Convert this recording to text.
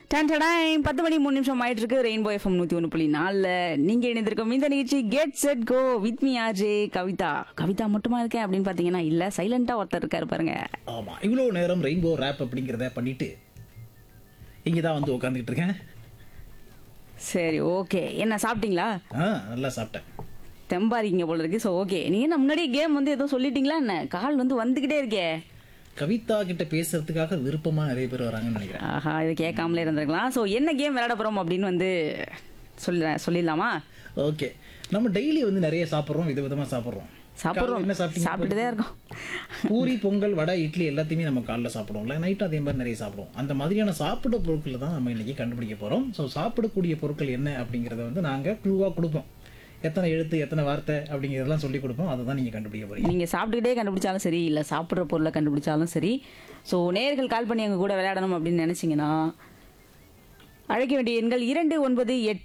ton டடாய், பத்து மணி மூணு நிமிஷம் ஆயிட்டு இருக்கு ரெயின்போ எஃப்எம் நூத்தி ஒன்று புள்ளி நாலுல நீங்க இணைந்திருக்கும் இந்த நிகழ்ச்சி get set go with me RJ Kavitha Kavitha மட்டுமா இருக்கேன் அப்படின்னு பாத்தீங்கன்னா இல்ல சைலண்டா ஒருத்தர் இருக்காரு பாருங்க ஆமா இவ்வளோ நேரம் ரெயின்போ ரேப் அப்படிங்கிறத பண்ணிட்டு இங்கே தான் வந்து உட்காந்துக்கிட்டு இருக்கேன் சரி ஓகே என்ன சாப்பிட்டீங்களா ஆ நல்லா சாப்பிட்டேன் தெம்பாரிங்க போல இருக்கு ஸோ ஓகே நீங்க என்ன முன்னாடியே கேம் வந்து எதுவும் சொல்லிட்டீங்களா என்ன கால் வந்து வந்துகிட்டே இருக்கே கவிதா கிட்ட பேசுறதுக்காக விருப்பமா நிறைய பேர் வராங்கன்னு நினைக்கிறேன் ஆஹா இது கேட்காமலே இருந்திருக்கலாம் ஸோ என்ன கேம் விளையாட போறோம் அப்படின்னு வந்து சொல்ல சொல்லிடலாமா ஓகே நம்ம டெய்லி வந்து நிறைய சாப்பிட்றோம் விதவிதமா சாப்பிட்றோம் சாப்பிட்றோம் என்ன சாப்பிட்டீங்க சாப்பிட்டுட்டே இருக்கோம் பூரி பொங்கல் வடை இட்லி எல்லாத்தையுமே நம்ம காலைல சாப்பிடுவோம்ல நைட்டும் அதே மாதிரி நிறைய சாப்பிடுவோம் அந்த மாதிரியான சாப்பிட பொருட்களை தான் நம்ம இன்னைக்கு கண்டுபிடிக்க போறோம் ஸோ சாப்பிடக்கூடிய பொருட்கள் என்ன அப்படிங்கிறத வந்து நாங்க க்ளூவாக கொடுப்போம் எத்தனை எழுத்து எத்தனை வார்த்தை அப்படிங்கிறதெல்லாம் சொல்லி கொடுப்போம் அதை தான் நீங்க கண்டுபிடிக்க போறீங்க நீங்க சாப்பிட்டுக்கிட்டே கண்டுபிடிச்சாலும் சரி இல்ல சாப்பிட்ற பொருளை கண்டுபிடிச்சாலும் சரி ஸோ நேர்கள் கால் பண்ணி எங்க கூட விளையாடணும் அப்படின்னு நினைச்சீங்கன்னா அழைக்க வேண்டிய எண்கள் இரண்டு ஒன்பது எட்டு